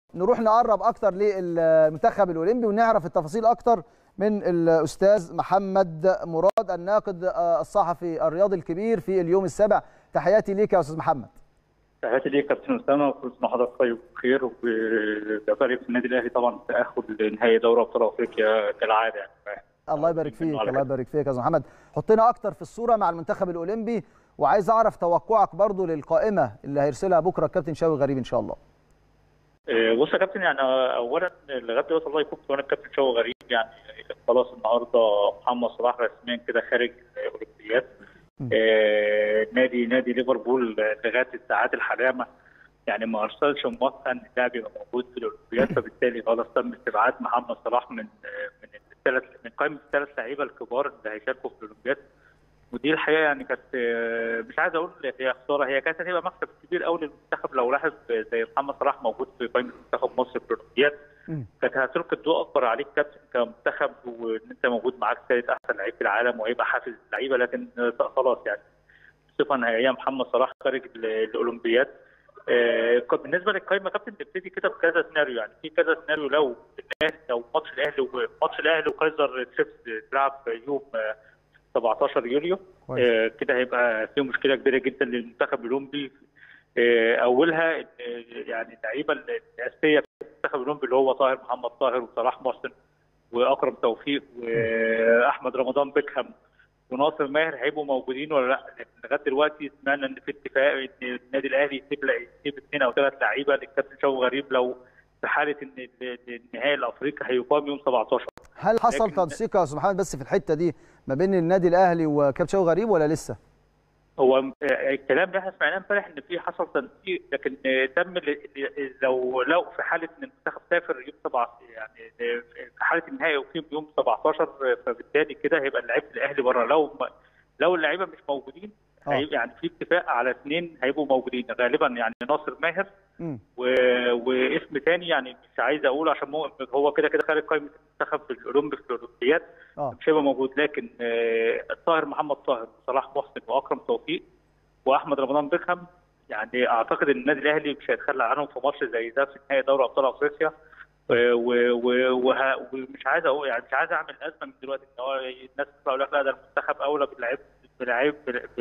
نروح نقرب اكتر للمنتخب الاولمبي ونعرف التفاصيل اكتر من الاستاذ محمد مراد الناقد الصحفي الرياضي الكبير في اليوم السابع تحياتي ليك يا استاذ محمد تحياتي ليك كابتن اسامه وكل سنه وحضرتك طيب وبخير وبفرق في النادي الاهلي طبعا التاهل لنهائي دوري ابطال افريقيا كالعاده يعني الله يبارك فيك الله يبارك فيك يا استاذ محمد حطينا اكتر في الصوره مع المنتخب الاولمبي وعايز اعرف توقعك برضو للقائمه اللي هيرسلها بكره الكابتن شاوي غريب ان شاء الله بص يا كابتن يعني اولا لغايه دلوقتي الله يكون في الكابتن شاوي غريب يعني خلاص النهارده محمد صلاح رسميا كده خارج الاولمبياد آه نادي نادي ليفربول لغايه الساعات الحاليه ما يعني ما ارسلش موافقه ان اللاعب يبقى موجود في الاولمبياد فبالتالي خلاص تم استبعاد محمد صلاح من من الثلاث من قائمه الثلاث لعيبه الكبار اللي هيشاركوا في الاولمبياد ودي الحقيقه يعني كانت مش عايز اقول هي خساره هي كانت هتبقى مكسب كبير قوي للمنتخب لو لاحظ زي محمد صلاح موجود في قائمه منتخب مصر في الاولمبياد كانت هتلقي الضوء اكبر عليك كابتن كمنتخب وان انت موجود معاك ثالث احسن لعيب في العالم وهيبقى حافز اللعيبه لكن خلاص يعني بصفه نهائيه محمد صلاح خارج الاولمبياد بالنسبه للقائمه كابتن تبتدي كده بكذا سيناريو يعني في كذا سيناريو لو الاهلي لو ماتش الاهلي وماتش الاهلي وكايزر تشيفز تلعب يوم 17 يوليو آه كده هيبقى في مشكله كبيره جدا للمنتخب الاولمبي آه اولها يعني اللعيبه الاساسيه في المنتخب الاولمبي اللي هو طاهر محمد طاهر وصلاح محسن واكرم توفيق واحمد رمضان بيكهام وناصر ماهر هيبقوا موجودين ولا لا لغايه دلوقتي سمعنا ان في اتفاق ان النادي الاهلي يسيب يسيب اثنين او ثلاث لعيبه للكابتن شوقي غريب لو في حاله ان النهائي الافريقي هيقام يوم 17 هل حصل تنسيق يا استاذ محمد بس في الحته دي ما بين النادي الاهلي وكابتن شوقي غريب ولا لسه؟ هو الكلام اللي احنا سمعناه امبارح ان في حصل تنسيق لكن تم لو لو في حاله ان المنتخب سافر يوم 7 يعني في حاله النهائي يقيم يوم 17 فبالتالي كده هيبقى لعيبه الاهلي بره لو لو اللعيبه مش موجودين أوه. يعني في اتفاق على اثنين هيبقوا موجودين غالبا يعني ناصر ماهر و... واسم ثاني يعني مش عايز اقوله عشان هو كده كده خارج قائمه المنتخب الاولمبي في الاولمبياد مش هيبقى موجود لكن آه طاهر محمد طاهر وصلاح محسن واكرم توفيق واحمد رمضان بيكهام يعني اعتقد ان النادي الاهلي مش هيتخلى عنهم في ماتش زي ده في نهائي دوري ابطال افريقيا ومش عايز اقول يعني مش عايز اعمل ازمه من دلوقتي ان هو الناس تطلع يقول لك لا ده المنتخب اولى باللعيب بلعيب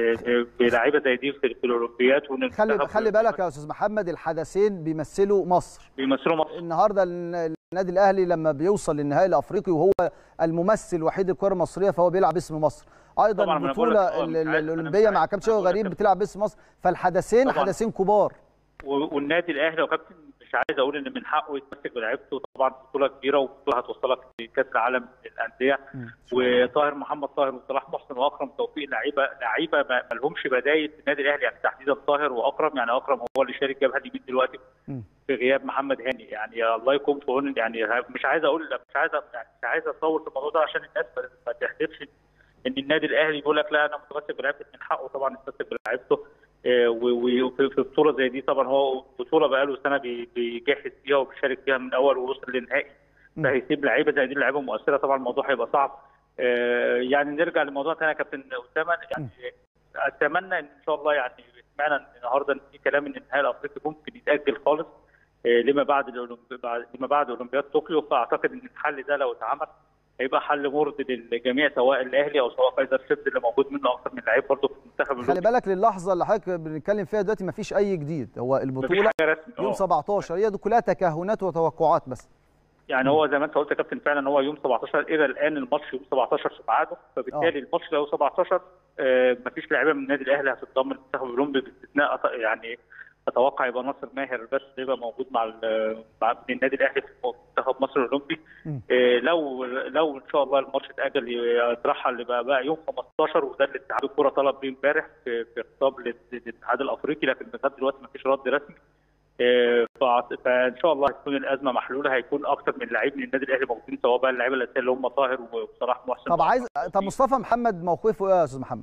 بلعيبه زي دي في, في الاولمبياد خلي خلي بالك يا استاذ محمد الحدثين بيمثلوا مصر بيمثلوا مصر النهارده النادي الاهلي لما بيوصل للنهائي الافريقي وهو الممثل الوحيد للكره المصريه فهو بيلعب باسم مصر ايضا البطوله الاولمبيه مع كابتن شوقي غريب بتلعب باسم مصر فالحدثين حدثين كبار والنادي الاهلي وكابتن مش عايز اقول ان من حقه يتمسك بلعيبته طبعا بطوله كبيره وبطوله هتوصلك لكاس العالم للانديه وطاهر محمد طاهر وصلاح محسن واكرم توفيق لعيبه لعيبه ما لهمش بدايه في النادي الاهلي يعني تحديدا طاهر واكرم يعني اكرم هو اللي شارك جبهه اليمين دلوقتي في غياب محمد هاني يعني الله يكون في عون يعني مش عايز اقول مش عايز يعني مش عايز اطول في الموضوع ده عشان الناس ما تحدفش ان النادي الاهلي يقول لك لا انا متمسك بلعيبتي من حقه طبعا يتمسك بلعيبته وفي بطوله زي دي طبعا هو بطوله بقى له سنه بيجهز فيها وبيشارك فيها من اول ووصل للنهائي فهيسيب لعيبه زي دي لعيبه مؤثره طبعا الموضوع هيبقى صعب يعني نرجع لموضوع ثاني يا كابتن اسامه يعني اتمنى ان شاء الله يعني سمعنا النهارده ان في كلام ان النهائي الافريقي ممكن يتاجل خالص لما بعد لما بعد اولمبياد طوكيو فاعتقد ان الحل ده لو اتعمل هيبقى حل مرضي للجميع سواء الاهلي او سواء كايزر شيفز اللي موجود منه اكثر من لعيب برضه في المنتخب خلي بالك للحظه اللي حضرتك بنتكلم فيها دلوقتي ما فيش اي جديد هو البطوله يوم 17 هي دي كلها تكهنات وتوقعات بس يعني هو زي ما انت قلت يا كابتن فعلا هو يوم 17 الى الان الماتش يوم 17 في ميعاده فبالتالي الماتش لو 17 آه ما فيش لعيبه من النادي الاهلي هتتضمن المنتخب الاولمبي باستثناء يعني اتوقع يبقى ناصر ماهر بس يبقى موجود مع مع النادي الاهلي في منتخب مصر الاولمبي إيه لو لو ان شاء الله الماتش اتاجل يترحل يبقى بقى يوم 15 وده اللي اتحاد الكوره طلب بيه امبارح في, في خطاب للاتحاد الافريقي لكن لغايه دلوقتي ما فيش رد رسمي إيه فان شاء الله هتكون الازمه محلوله هيكون اكثر من لعيب من النادي الاهلي موجودين سواء بقى اللعيبه الاساسيه اللي هم طاهر وصلاح محسن طب عايز طب مصطفى محمد موقفه ايه يا استاذ محمد؟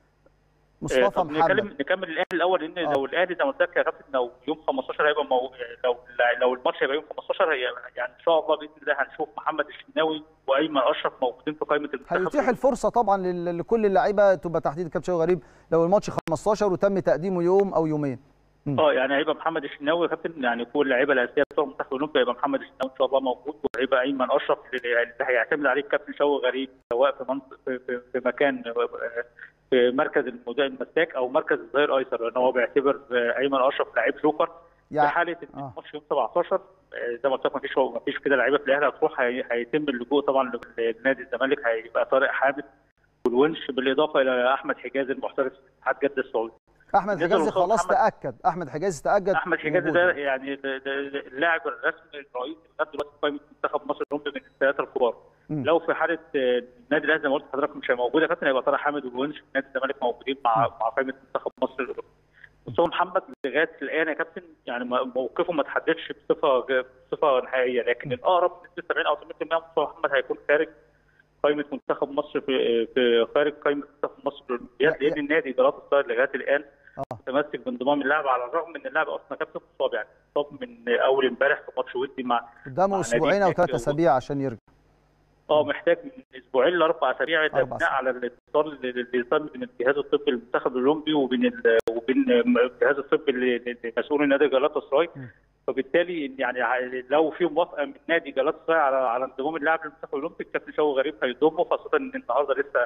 مصطفى محمد نكمل نكمل الاهلي الاول لان أوه. لو الاهلي زي ما قلت لك يا كابتن لو يوم 15 هيبقى مو... لو لو الماتش هيبقى يوم 15 هي يعني ان شاء الله باذن الله هنشوف محمد الشناوي وايمن اشرف موجودين في قائمه المنتخب هيتيح الفرصه طبعا لكل اللعيبه تبقى تحديد كابتن غريب لو الماتش 15 وتم تقديمه يوم او يومين اه يعني هيبقى محمد الشناوي يا كابتن يعني كل اللعيبه الاساسيه بتوع المنتخب الاولمبي هيبقى محمد الشناوي ان شاء الله موجود وهيبقى ايمن اشرف اللي هيعتمد عليه الكابتن شوقي غريب سواء في منطق في, في, في مكان في مركز المدافع المساك او مركز الظهير ايسر لان هو بيعتبر ايمن اشرف لعيب جوكر في حاله ان الماتش يوم 17 زي ما قلت لك ما فيش ما فيش كده لعيبه في الاهلي هتروح هيتم اللجوء طبعا لنادي الزمالك هيبقى طارق حامد والونش بالاضافه الى احمد حجازي المحترف في اتحاد جده السعودي احمد حجازي خلاص تاكد احمد حجازي تاكد احمد حجازي ده يعني اللاعب الرسمي الرئيسي لغايه دلوقتي في قائمه منتخب مصر الاولمبي من الثلاثه الكبار م. لو في حاله النادي الاهلي زي ما قلت لحضرتك مش موجود يا كابتن هيبقى طارق حامد والونش نادي الزمالك موجودين مع م. مع قائمه منتخب مصر الاولمبي مصطفى محمد لغايه الان يا كابتن يعني موقفه ما تحددش بصفه بصفه نهائيه لكن الاقرب بنسبه 70 او 80% مصطفى محمد هيكون خارج قائمه منتخب مصر في في خارج قائمه منتخب مصر للاولمبياد لان النادي ادارات الصغير لغايه الان متمسك بانضمام اللاعب على الرغم ان اللاعب اصلا كابتن مصاب يعني مصاب من اول امبارح في ماتش ودي مع قدامه اسبوعين او ثلاث اسابيع عشان يرجع اه محتاج من اسبوعين لاربع اسابيع بناء على الاتصال اللي تم بين الجهاز الطبي للمنتخب الاولمبي وبين وبين الجهاز الطبي المسؤول نادي جلاتا سراي فبالتالي يعني لو في موافقه من نادي جلاتا سراي على على انضمام اللاعب للمنتخب الاولمبي الكابتن شوقي غريب هيضمه خاصه ان النهارده لسه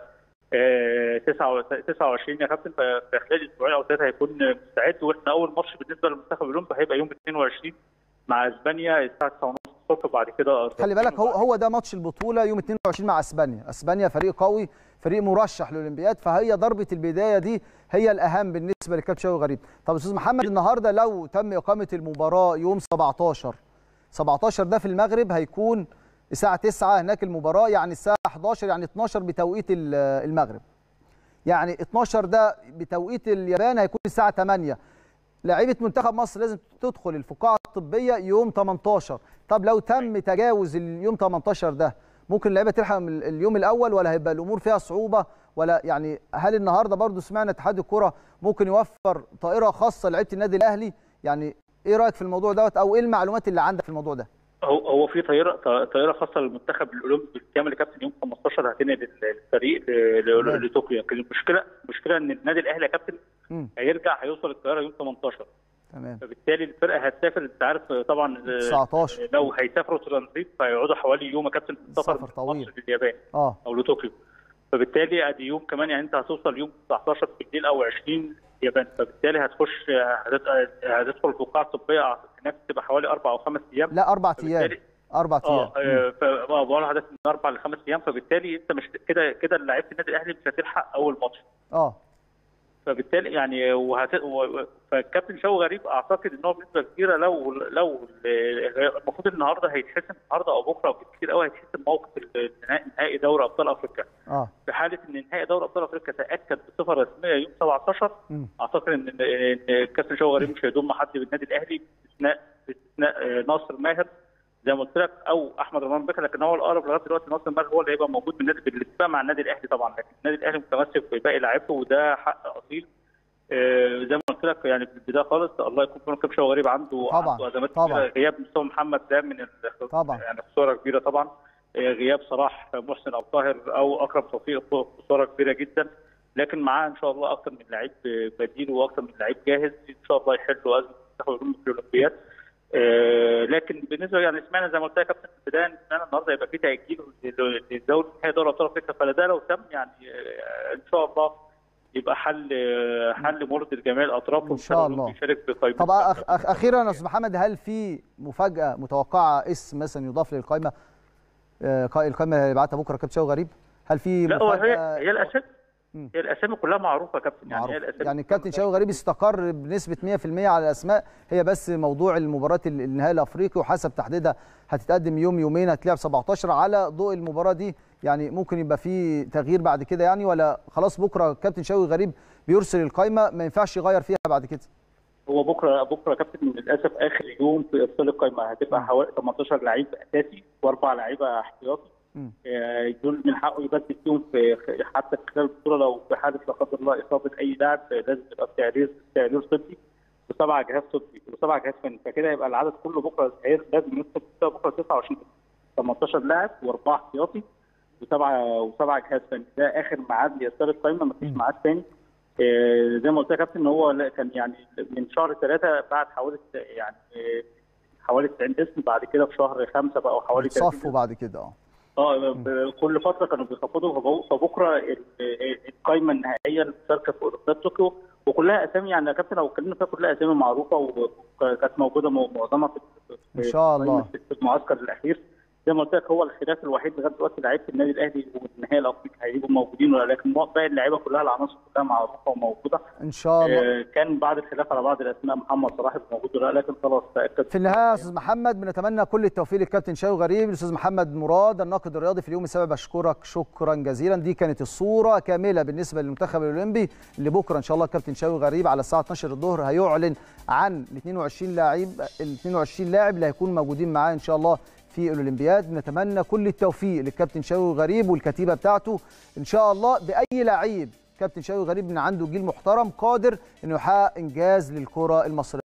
29 يا كابتن في خلال اسبوعين او ثلاثه هيكون مستعد واحنا اول ماتش بالنسبه للمنتخب الاولمبي هيبقى يوم 22 مع اسبانيا الساعه 9:30 الصبح بعد كده خلي بالك هو هو ده ماتش البطوله يوم 22 مع اسبانيا اسبانيا فريق قوي فريق مرشح للاولمبياد فهي ضربه البدايه دي هي الاهم بالنسبه للكابتن شوقي غريب طب استاذ محمد النهارده لو تم اقامه المباراه يوم 17 17 ده في المغرب هيكون الساعه 9 هناك المباراه يعني الساعه 11 يعني 12 بتوقيت المغرب يعني 12 ده بتوقيت اليابان هيكون الساعه 8 لعيبه منتخب مصر لازم تدخل الفقاعه الطبيه يوم 18 طب لو تم تجاوز اليوم 18 ده ممكن اللعيبه تلحق اليوم الاول ولا هيبقى الامور فيها صعوبه ولا يعني هل النهارده برضو سمعنا اتحاد الكره ممكن يوفر طائره خاصه لعيبه النادي الاهلي يعني ايه رايك في الموضوع دوت او ايه المعلومات اللي عندك في الموضوع ده هو هو في طائره طائره خاصه للمنتخب الاولمبي بالكامل يا كابتن يوم 15 هتنقل الفريق لطوكيو لكن المشكله المشكله ان النادي الاهلي يا كابتن هيرجع هيوصل الطياره يوم 18 تمام فبالتالي الفرقه هتسافر انت عارف طبعا 19 لو هيسافروا ترانزيت فهيقعدوا حوالي يوم يا كابتن في السفر سفر طويل لليابان اه او لطوكيو فبالتالي ادي يوم كمان يعني انت هتوصل يوم 19 بالليل او 20 اليابان فبالتالي هتخش هتدخل الفقاعه الطبيه هناك تبقى حوالي اربع او خمس ايام لا اربع ايام اربع ايام اه فبقول لحضرتك من اربع لخمس ايام فبالتالي انت مش كده كده لعيبه النادي الاهلي مش هتلحق اول ماتش اه فبالتالي يعني وهت... و... فالكابتن شوقي غريب اعتقد ان هو بنسبه كبيره لو لو المفروض النهارده هيتحسم النهارده او بكره او كتير قوي هيتحسم موقف نهائي دوري ابطال افريقيا اه في حاله ان نهائي دوري ابطال افريقيا تاكد بصفه رسميه يوم 17 م. اعتقد ان الكابتن شوقي غريب مش هيضم حد بالنادي الاهلي باستثناء باستثناء ناصر ماهر زي ما قلت لك او احمد رمضان بكر لكن هو الاقرب لغايه دلوقتي ناصر ماهر هو اللي هيبقى موجود بالنادي بالاتفاق مع النادي الاهلي طبعا لكن النادي الاهلي متمسك بباقي لاعيبته وده حق اصيل آه زي ما قلت لك يعني في البدايه خالص الله يكون في كابتن شوقي غريب عنده طبعا عنده ازمات طبعا غياب مصطفى محمد ده من طبعا يعني خساره كبيره طبعا آه غياب صلاح محسن او طاهر او اكرم توفيق خساره كبيره جدا لكن معاه ان شاء الله اكثر من لعيب بديل واكثر من لعيب جاهز ان شاء الله يحلوا ازمه المنتخب في الاولمبياد آه لكن بالنسبه يعني سمعنا زي ما قلت لك كابتن في البدايه سمعنا النهارده يبقى في تاجيل للدوري نهائي دوري ابطال افريقيا فده لو تم يعني آه ان شاء الله يبقى حل حل مرضي لجميع الاطراف ان شاء الله يشارك بقائمه طب أخ أخ اخيرا يا استاذ محمد هل في مفاجاه متوقعه اسم مثلا يضاف للقائمه آه القائمه اللي بعتها بكره كابتن شوقي غريب هل في لا هي هي الاسامي هي الاسامي كلها معروفه يا كابتن يعني هي الاسامي يعني الكابتن شوقي غريب استقر بنسبه 100% على الاسماء هي بس موضوع المباراه النهائي الافريقي وحسب تحديدها هتتقدم يوم يومين هتلعب 17 على ضوء المباراه دي يعني ممكن يبقى في تغيير بعد كده يعني ولا خلاص بكره كابتن شوقي غريب بيرسل القائمه ما ينفعش يغير فيها بعد كده هو بكره بكره يا كابتن للاسف اخر يوم في ارسال القائمه هتبقى حوالي 18 لعيب اساسي واربع لعيبه احتياطي دول من حقه يبدل فيهم في حتى خلال البطوله لو في حاله لا قدر الله اصابه اي لاعب لازم يبقى في تعريض تعريض طبي وسبع جهاز طبي وسبع جهاز فني فكده يبقى العدد كله بكره لازم يدخل بكره 29 18 لاعب واربعه احتياطي وسبعه وسبعه جهاز فني ده اخر ميعاد لارسال القائمه مفيش ميعاد ثاني زي ما قلت يا كابتن ان هو كان يعني من شهر ثلاثه بعد حوالي يعني حوالي 90 اسم بعد كده في شهر خمسه بقى حوالي صفوا بعد كده اه اه كل فتره كانوا بيخفضوا فبكره القائمه النهائيه للمشاركه في اولمبياد طوكيو وكلها اسامي يعني يا كابتن لو اتكلمنا فيها كلها اسامي معروفه وكانت موجوده معظمها في ان شاء الله في المعسكر الاخير زي ما قلت لك هو الخلاف الوحيد لغايه دلوقتي لعيبه النادي الاهلي والنهائي الافريقي هيبقوا موجودين ولا لكن باقي اللعيبه كلها العناصر كلها معروفه وموجوده ان شاء الله آه كان بعض الخلاف على بعض الاسماء محمد صلاح موجود ولا لكن خلاص تاكد في النهايه يا استاذ محمد بنتمنى كل التوفيق للكابتن شاوي غريب الاستاذ محمد مراد الناقد الرياضي في اليوم السابع بشكرك شكرا جزيلا دي كانت الصوره كامله بالنسبه للمنتخب الاولمبي اللي بكره ان شاء الله الكابتن شاوي غريب على الساعه 12 الظهر هيعلن عن ال 22 لاعب ال 22 لاعب اللي هيكونوا موجودين معاه ان شاء الله في الاولمبياد نتمنى كل التوفيق للكابتن شاوي غريب والكتيبه بتاعته ان شاء الله باي لعيب كابتن شاوي غريب من عنده جيل محترم قادر انه يحقق انجاز للكره المصريه